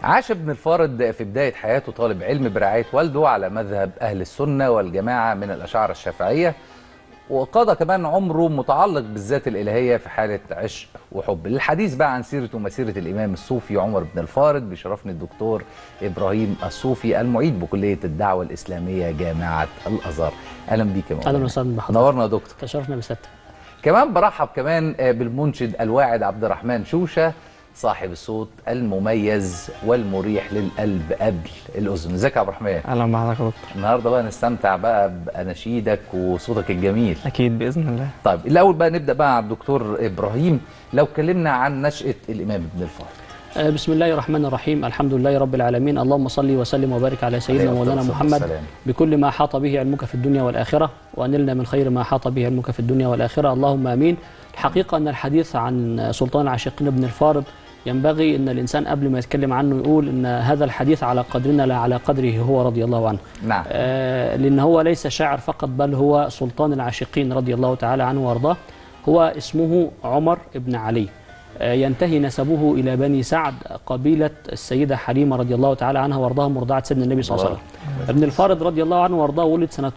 عاش ابن الفارض في بداية حياته طالب علم برعاية والده على مذهب أهل السنة والجماعة من الأشاعرة الشافعية وقضى كمان عمره متعلق بالذات الإلهية في حالة عشق وحب للحديث بقى عن سيرة ومسيرة الإمام الصوفي عمر بن الفارض بيشرفني الدكتور إبراهيم الصوفي المعيد بكلية الدعوة الإسلامية جامعة الأزهر أهلا بيك يا مولانا اهلا وسهلا بحضرتك نورنا يا دكتور تشرفنا بسيادتك كمان برحب كمان بالمنشد الواعد عبد الرحمن شوشة صاحب الصوت المميز والمريح للقلب قبل الأذن ازيك يا عبد الرحمن اهلا بحضرتك يا دكتور النهارده بقى نستمتع بقى بأناشيدك وصوتك الجميل اكيد باذن الله طيب الأول بقى نبدأ بقى على الدكتور إبراهيم لو اتكلمنا عن نشأة الإمام ابن الفارض آه، بسم الله الرحمن الرحيم الحمد لله رب العالمين اللهم صل وسلم وبارك على سيدنا عليه مولانا الصلاة محمد والسلام. بكل ما حاط به علمك في الدنيا والآخرة وأنلنا من خير ما حاط به علمك في الدنيا والآخرة اللهم آمين الحقيقة أن الحديث عن سلطان العاشقين ابن الفارض ينبغي أن الإنسان قبل ما يتكلم عنه يقول أن هذا الحديث على قدرنا لا على قدره هو رضي الله عنه نعم آه، لأن هو ليس شاعر فقط بل هو سلطان العاشقين رضي الله تعالى عنه وارضاه هو اسمه عمر بن علي آه، ينتهي نسبه إلى بني سعد قبيلة السيدة حليمة رضي الله تعالى عنها وارضاها مرضعة سيدنا النبي صلى الله عليه وسلم ابن الفارض رضي الله عنه وارضاه ولد سنة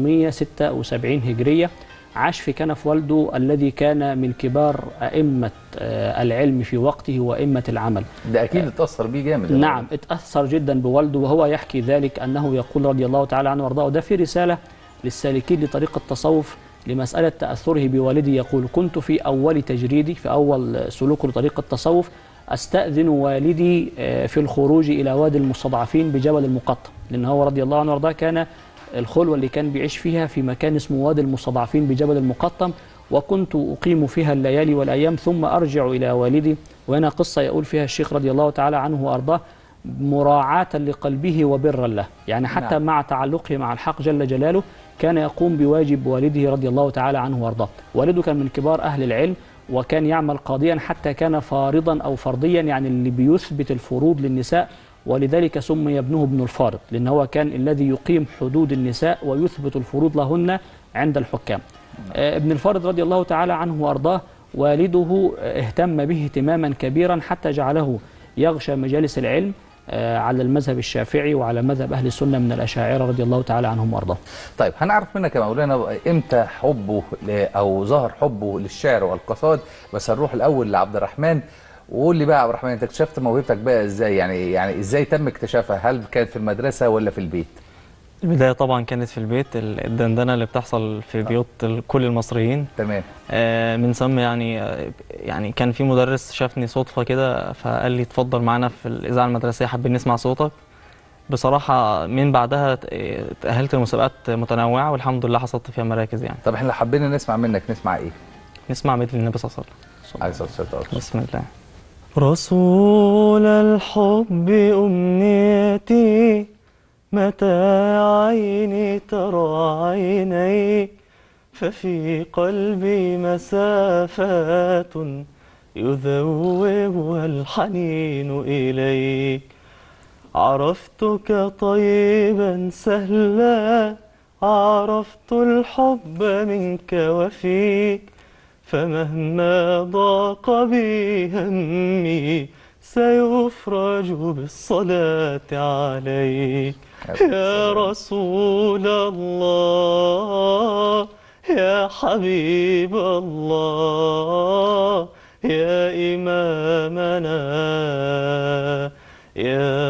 576 هجرية عاش في كنف والده الذي كان من كبار أئمة آه، العلم في وقته وأئمة العمل ده أكيد اتأثر بيه جامد يا نعم اتأثر جدا بوالده وهو يحكي ذلك أنه يقول رضي الله تعالى عنه وارضاه وده في رسالة للسالكين لطريق التصوف لمسألة تأثره بوالده يقول كنت في أول تجريدي في أول سلوك لطريق التصوف أستأذن والدي آه، في الخروج إلى وادي المستضعفين بجبل المقطم لأن هو رضي الله عنه وارضاه كان الخلوة اللي كان بيعيش فيها في مكان اسمه وادي المستضعفين بجبل المقطم وكنت أقيم فيها الليالي والأيام ثم أرجع إلى والدي وهنا قصة يقول فيها الشيخ رضي الله تعالى عنه وأرضاه مراعاة لقلبه وبرا له يعني حتى نعم. نعم. مع تعلقه مع الحق جل جلاله كان يقوم بواجب والده رضي الله تعالى عنه وارضاه والده كان من كبار أهل العلم وكان يعمل قاضيا حتى كان فارضا أو فرضيا يعني اللي بيثبت الفروض للنساء ولذلك سمي ابنه ابن الفارض لأن هو كان الذي يقيم حدود النساء ويثبت الفروض لهن عند الحكام آه، ابن الفارض رضي الله تعالى عنه وارضاه والده آه، اهتم به اهتماما كبيرا حتى جعله يغشى مجالس العلم آه، على المذهب الشافعي وعلى مذهب أهل السنة من الأشاعرة رضي الله تعالى عنهم وارضاهم طيب هنعرف منك يا مولانا امتى حبه ل... او ظهر حبه للشعر والقصائد بس هنروح الاول لعبد الرحمن وقول لي بقى يا عبد الرحمن انت اكتشفت موهبتك بقى ازاي يعني يعني ازاي تم اكتشافها هل كانت في المدرسه ولا في البيت البدايه طبعا كانت في البيت ال- الدندنه اللي بتحصل في بيوت ال- كل المصريين تمام آه، من ثم يعني آه، يعني كان في مدرس شافني صدفه كده فقال لي اتفضل معانا في الاذاعه المدرسيه حابين نسمع صوتك بصراحه من بعدها ت- آه، تاهلت لمسابقات متنوعه والحمد لله حصلت فيها مراكز يعني طب احنا لو حبينا نسمع منك نسمع ايه نسمع مدح النبي صلى الله عليه وسلم عليه الصلاه والسلام بسم الله رسول الحب أمنيتي متى عيني ترى عيني ففي قلبي مسافات يذوبها الحنين إليك عرفتك طيبا سهلا عرفت الحب منك وفيك فمهما ضاق بي همي سيفرج بالصلاة عليك يا رسول الله يا حبيب الله يا إمامنا يا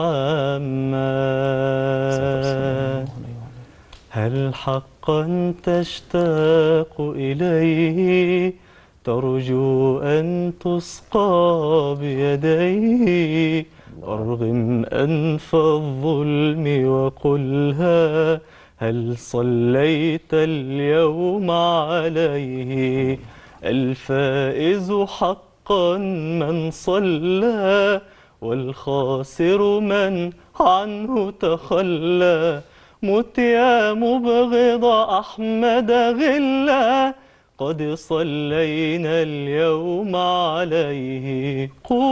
محمد هل حقا تشتاق إليه ترجو أن تسقى بيديه أرغم أنف الظلم وقلها هل صليت اليوم عليه الفائز حقا من صلى والخاسر من عنه تخلى مت يا مبغض أحمد غلا قد صلينا اليوم عليه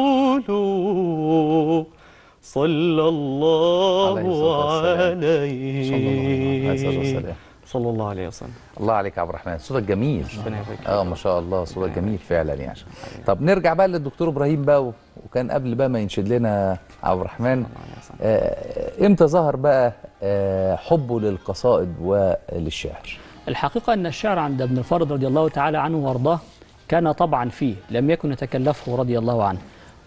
قولوا صلى الله عليه الصلاة والسلام. عليه صلى الله عليه وسلم صلى الله عليه وسلم الله عليك يا عبد الرحمن صوتك جميل ربنا يبارك فيك. اه ما شاء الله صوتك جميل فعلا يعني طب نرجع بقى للدكتور ابراهيم بقى و- وكان قبل بقى ما ينشد لنا عبد الرحمن الله عليه وسلم. آه، امتى ظهر بقى آه، حبه للقصائد وللشعر الحقيقة أن الشعر عند ابن الفارض رضي الله تعالى عنه وارضاه كان طبعا فيه لم يكن يتكلفه رضي الله عنه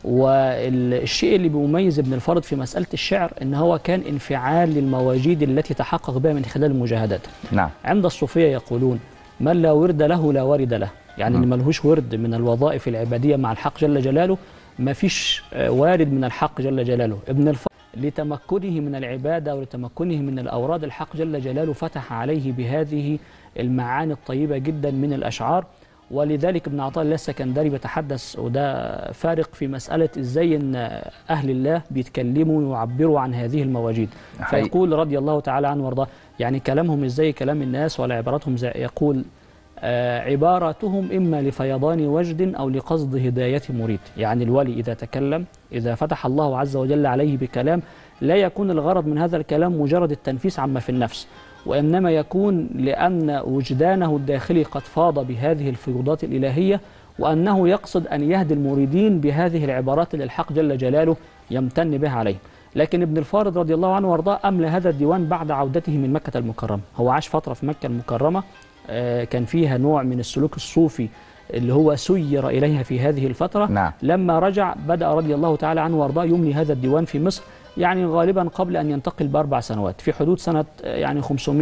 والشيء اللي بيميز ابن الفارض في مسألة الشعر أن هو كان انفعال للمواجيد التي تحقق بها من خلال المجاهدات نعم عند الصوفية يقولون من لا ورد له لا ورد له يعني اللي ملهوش ورد من الوظائف العبادية مع الحق جل جلاله ما فيش آه، وارد من الحق جل جلاله ابن الفضل لتمكنه من العبادة ولتمكنه من الأوراد الحق جل جلاله فتح عليه بهذه المعاني الطيبة جدا من الأشعار ولذلك ابن عطاء الله السكندري بيتحدث وده فارق في مسألة ازاي ان أهل الله بيتكلموا ويعبروا عن هذه المواجيد حقيقي. فيقول رضي الله تعالى عنه وارضاه يعني كلامهم مش زي كلام الناس ولا عباراتهم زي يقول آه، عباراتهم إما لفيضان وجد أو لقصد هداية مريد يعني الولي إذا تكلم إذا فتح الله عز وجل عليه بكلام لا يكون الغرض من هذا الكلام مجرد التنفيس عما في النفس وإنما يكون لأن وجدانه الداخلي قد فاض بهذه الفيوضات الإلهية وأنه يقصد أن يهدي المريدين بهذه العبارات اللي الحق جل جلاله يمتن بها عليهم لكن ابن الفارض رضي الله عنه وارضاه أملى هذا الديوان بعد عودته من مكة المكرمة هو عاش فترة في مكة المكرمة آه، كان فيها نوع من السلوك الصوفي اللي هو سير إليها في هذه الفترة نعم. لما رجع بدأ رضي الله تعالى عنه وارضاه يملي هذا الديوان في مصر يعني غالبا قبل أن ينتقل بأربع سنوات في حدود سنة آه، يعني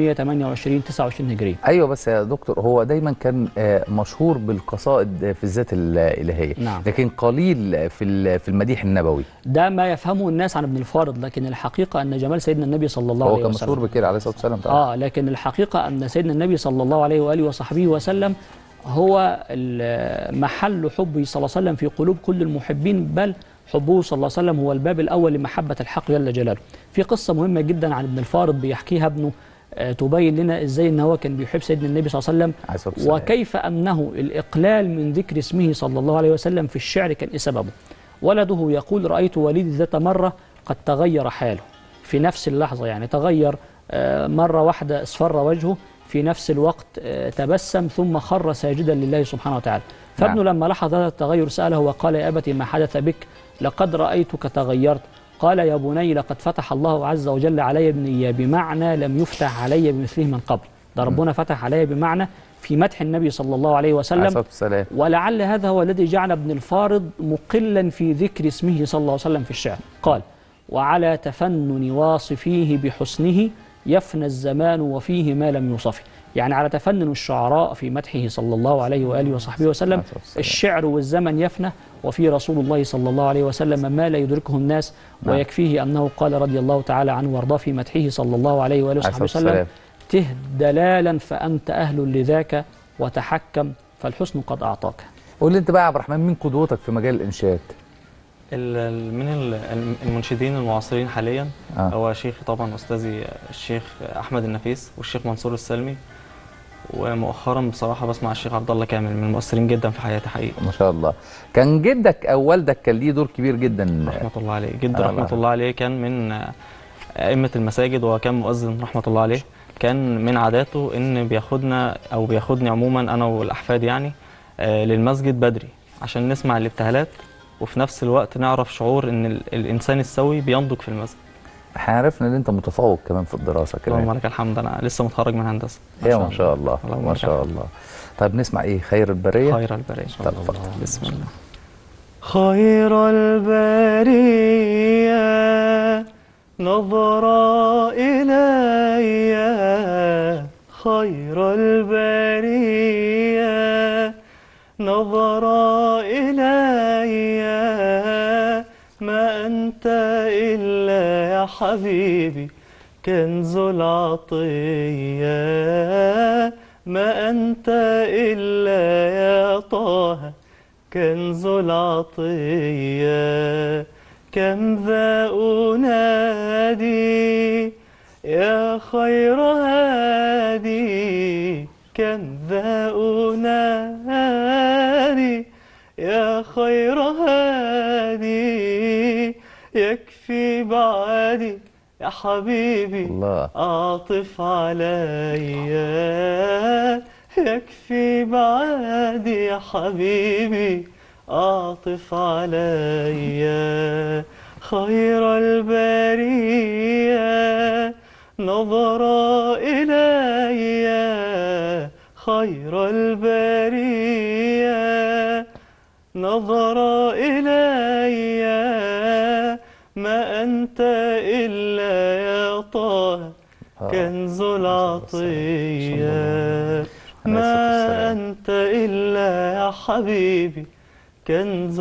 528 29 هجرية ايوه بس يا دكتور هو دايما كان آه، مشهور بالقصائد في الذات الالهيه نعم. لكن قليل في ال- في المديح النبوي ده ما يفهمه الناس عن ابن الفارض لكن الحقيقة أن جمال سيدنا النبي صلى الله هو عليه كان وسلم مشهور بكده عليه الصلاه والسلام طبعا اه لكن الحقيقة أن سيدنا النبي صلى الله عليه وآله وصحبه وسلم هو ال- محل حبه صلى الله عليه وسلم في قلوب كل المحبين بل حبه صلى الله عليه وسلم هو الباب الأول لمحبة الحق جل جلاله في قصة مهمة جدا عن ابن الفارض بيحكيها ابنه آه، تبين لنا ازاي ان هو كان بيحب سيدنا النبي صلى الله عليه وسلم عليه الصلاة والسلام. وكيف انه الاقلال من ذكر اسمه صلى الله عليه وسلم في الشعر كان ايه سببه ولده يقول رايت والدي ذات مره قد تغير حاله في نفس اللحظه يعني تغير آه، مره واحده اصفر وجهه في نفس الوقت آه، تبسم ثم خر ساجدا لله سبحانه وتعالى فابنه لما لاحظ هذا التغير ساله وقال يا ابت ما حدث بك لقد رايتك تغيرت قال يا بني لقد فتح الله عز وجل علي ابني بمعنى لم يفتح علي بمثله من قبل ده ربنا فتح علي بمعنى في مدح النبي صلى الله عليه عليه وسلم الصلاه والسلام ولعل هذا هو الذي جعل ابن الفارض مقلا في ذكر اسمه صلى الله عليه وسلم في الشعر قال وعلى تفنن واصفيه بحسنه يفنى الزمان وفيه ما لم يوصفه يعني على تفنن الشعراء في مدحه صلى الله عليه وآله وصحبه وسلم عليه الصلاة والسلام. الشعر والزمن يفنى وفي رسول الله صلى الله عليه وسلم ما لا يدركه الناس نعم. ويكفيه أنه قال رضي الله تعالى عنه وارضاه في مدحه صلى الله عليه وآله عليه وصحبه الصلاة وسلم والسلام. ته دلالا فأنت أهل لذاك وتحكم فالحسن قد أعطاك قول لي انت بقى يا عبد الرحمن مين قدوتك في مجال الانشاد ال- ال- من ال- المنشدين المعاصرين حاليا آه. هو شيخي طبعا استاذي الشيخ احمد النفيس والشيخ منصور السلمي ومؤخرا بصراحه بسمع الشيخ عبد الله كامل من المؤثرين جدا في حياتي حقيقي ما شاء الله كان جدك او والدك كان ليه دور كبير جدا رحمه الله عليه جدا آه، رحمه الله. الله عليه كان من آه، ائمه المساجد وكان مؤذن رحمه الله عليه كان من عاداته ان بياخدنا او بياخدني عموما انا والاحفاد يعني آه، للمسجد بدري عشان نسمع الابتهالات وفي نفس الوقت نعرف شعور ان ال- الانسان السوي بينضج في المسجد احنا عرفنا ان انت متفوق كمان في الدراسه اللهم كمان لك الحمد انا لسه متخرج من هندسه يا ما شاء الله اللهم ما لك شاء الحمد. الله طيب نسمع ايه خير البريه خير البريه طب اتفضل. بسم الله خير البرية نظر إلي خير البرية نظر إلي ما أنت إلا يا حبيبي كنز العطية ما أنت إلا يا طه كنز العطية كم ذا أنادي يا خير هادي كم ذا أنادي يا خير هادي يكفي بعدي يا حبيبي الله أعطف عليا يكفي بعادي يا حبيبي أعطف عليا خير البرية نظر إلي خير البرية نظر إلي ما أنت إلا يا طه كنز العطية عليه الصلاة ما والسلام. أنت إلا يا حبيبي كنز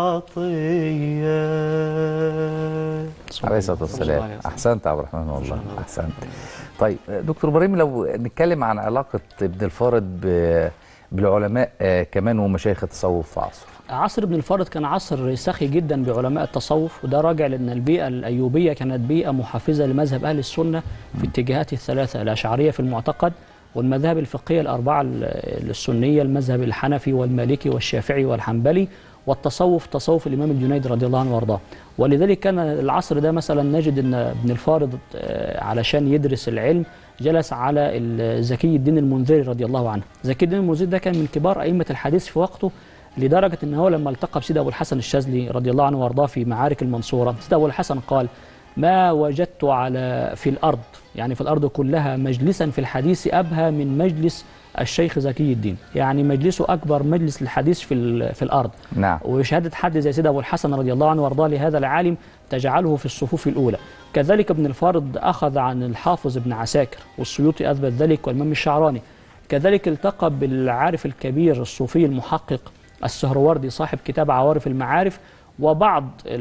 العطية عليه الصلاه والسلام احسنت يا عبد الرحمن والله احسنت طيب دكتور ابراهيم لو نتكلم عن علاقه ابن الفارض ب- بالعلماء آه، كمان ومشايخ التصوف في عصره عصر ابن الفارض كان عصر سخي جدا بعلماء التصوف وده راجع لان البيئه الايوبيه كانت بيئه محفزه لمذهب اهل السنه في اتجاهات الثلاثه الاشعريه في المعتقد والمذاهب الفقهيه الاربعه ال- السنيه المذهب الحنفي والمالكي والشافعي والحنبلي والتصوف تصوف الامام الجنيد رضي الله عنه وارضاه ولذلك كان العصر ده مثلا نجد ان ابن الفارض آه، علشان يدرس العلم جلس على ال- زكي الدين المنذري رضي الله عنه زكي الدين المنذري ده كان من كبار ائمه الحديث في وقته لدرجة أن هو لما التقى بسيد أبو الحسن الشاذلي رضي الله عنه وارضاه في معارك المنصورة سيد أبو الحسن قال ما وجدت على في الأرض يعني في الأرض كلها مجلسا في الحديث أبهى من مجلس الشيخ زكي الدين يعني مجلسه أكبر مجلس للحديث في, ال- في الأرض نعم وشهادة حد زي سيد أبو الحسن رضي الله عنه وارضاه لهذا العالم تجعله في الصفوف الأولى كذلك ابن الفارض أخذ عن الحافظ ابن عساكر والسيوطي أثبت ذلك والإمام الشعراني كذلك التقى بالعارف الكبير الصوفي المحقق السهروردي صاحب كتاب عوارف المعارف وبعض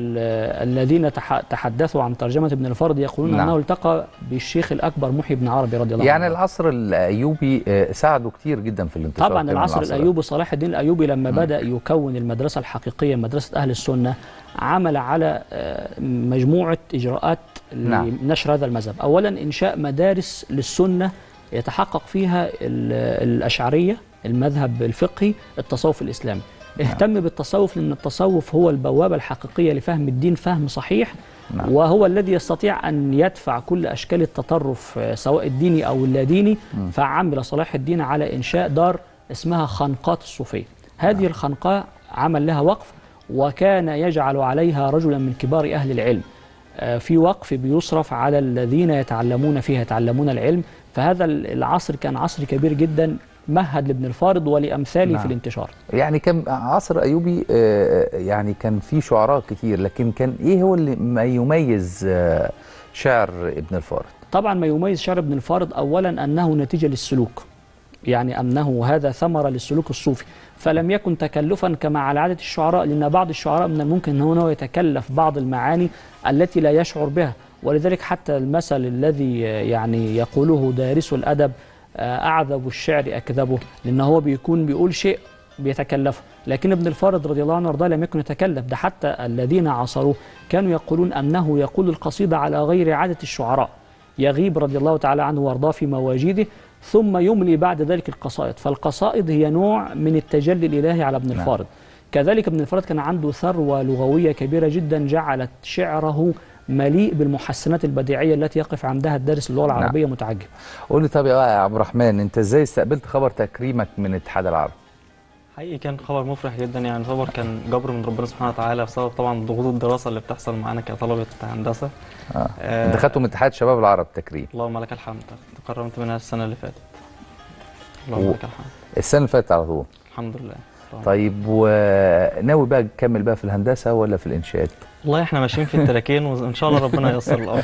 ال- الذين تح- تحدثوا عن ترجمة ابن الفارض يقولون نعم. أنه التقى بالشيخ الأكبر محي بن عربي رضي الله يعني عنه العصر الايوبي آه، ساعده كتير جدا في الانتشار طبعا كمان العصر العصر الايوبي صلاح الدين الايوبي لما بدا يكون المدرسه الحقيقيه مدرسه اهل السنه عمل على آه، مجموعه اجراءات نعم. لنشر هذا المذهب اولا انشاء مدارس للسنه يتحقق فيها ال- الاشعريه المذهب الفقهي التصوف الاسلامي اهتم بالتصوف لان التصوف هو البوابه الحقيقيه لفهم الدين فهم صحيح نعم. وهو الذي يستطيع ان يدفع كل اشكال التطرف آه، سواء الديني او اللاديني فعمل صلاح الدين على انشاء دار اسمها خنقات الصوفيه هذه الخنقاء عمل لها وقف وكان يجعل عليها رجلا من كبار اهل العلم آه، في وقف بيصرف على الذين يتعلمون فيها يتعلمون العلم فهذا العصر كان عصر كبير جدا مهد لابن الفارض ولامثاله نعم. في الانتشار يعني كان عصر ايوبي آه، يعني كان فيه شعراء كتير لكن كان ايه هو اللي ما يميز آه، شعر ابن الفارض طبعا ما يميز شعر ابن الفارض اولا انه نتيجه للسلوك يعني انه هذا ثمره للسلوك الصوفي فلم يكن تكلفا كما على عاده الشعراء لان بعض الشعراء من الممكن ان هو يتكلف بعض المعاني التي لا يشعر بها ولذلك حتى المثل الذي يعني يقوله دارس الادب آه، اعذب الشعر اكذبه لان هو بيكون بيقول شيء بيتكلفه لكن ابن الفارض رضي الله عنه وارضاه لم يكن يتكلف ده حتى الذين عاصروه كانوا يقولون انه يقول القصيده على غير عاده الشعراء يغيب رضي الله تعالى عنه وارضاه في مواجيده ثم يملي بعد ذلك القصائد فالقصائد هي نوع من التجلي الالهي على ابن نعم. الفارض كذلك ابن الفارض كان عنده ثروه لغويه كبيره جدا جعلت شعره مليء بالمحسنات البديعيه التي يقف عندها الدارس اللغه نعم. العربيه متعجب قول لي طب يا عبد الرحمن انت ازاي استقبلت خبر تكريمك من الاتحاد العربي حقيقي كان خبر مفرح جدا يعني خبر كان جبر من ربنا سبحانه وتعالى بسبب طبعا ضغوط الدراسه اللي بتحصل معانا كطلبه هندسه اه آه، انت خدته من اتحاد شباب العرب تكريم اللهم لك الحمد تكرمت منها السنه اللي فاتت اللهم و- لك الحمد السنه اللي فاتت على طول الحمد لله اللهم- طيب وناوي بقى تكمل بقى في الهندسه ولا في الانشاءات والله احنا ماشيين في التراكين وان شاء الله ربنا ييسر الامر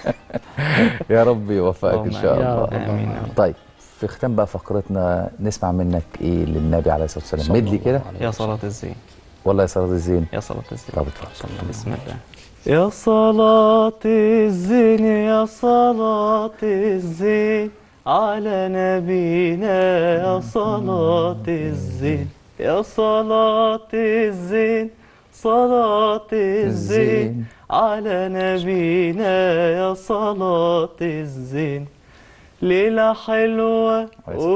يا رب يوفقك ان اللهم شاء آمين. يا الله رب. امين يا رب. طيب في ختام بقى فقرتنا نسمع منك ايه للنبي عليه الصلاه والسلام مدلي كده يا صلاه الزين والله يا صلاه الزين يا صلاه الزين طب اتفضل بسم الله يا صلاة الزين يا صلاة الزين على نبينا يا صلاة الزين يا صلاة الزين صلاة الزين على نبينا يا صلاة الزين ليلة حلوة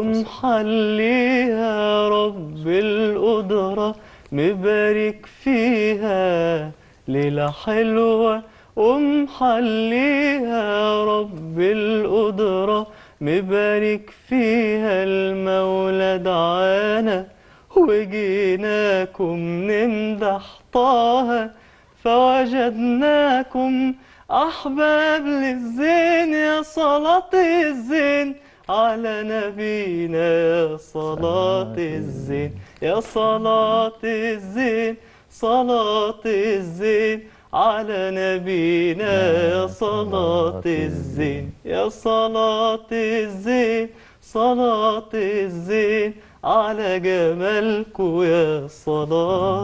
ومحليها رب القدرة مبارك فيها ليلة حلوة ومحليها رب القدرة مبارك فيها المولى دعانا وجيناكم نمدح طه فوجدناكم أحباب للزين يا صلاة الزين على نبينا يا صلاة الزين يا صلاة الزين صلاة الزين على نبينا يا صلاة الزين يا صلاة الزين صلاة الزين على جمالكو يا صلاة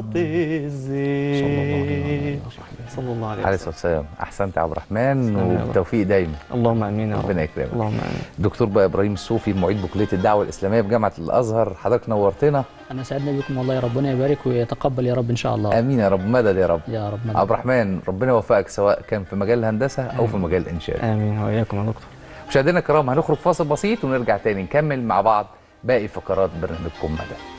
الزين صلى الله عليه عليه وسلم الصلاه والسلام احسنت يا عبد الرحمن تسلم يا رب. وبالتوفيق دايما اللهم امين يا رب ربنا يكرمك اللهم امين دكتور بقى ابراهيم الصوفي معيد بكليه الدعوه الاسلاميه بجامعه الازهر حضرتك نورتنا انا سعدنا بكم والله ربنا يبارك ويتقبل يا رب ان شاء الله امين يا رب مدد يا رب يا رب مدد. عبد الرحمن ربنا يوفقك سواء كان في مجال الهندسه او في مجال الانشاء امين واياكم يا دكتور مشاهدينا الكرام هنخرج فاصل بسيط ونرجع تاني نكمل مع بعض باقي فقرات برنامجكم مدى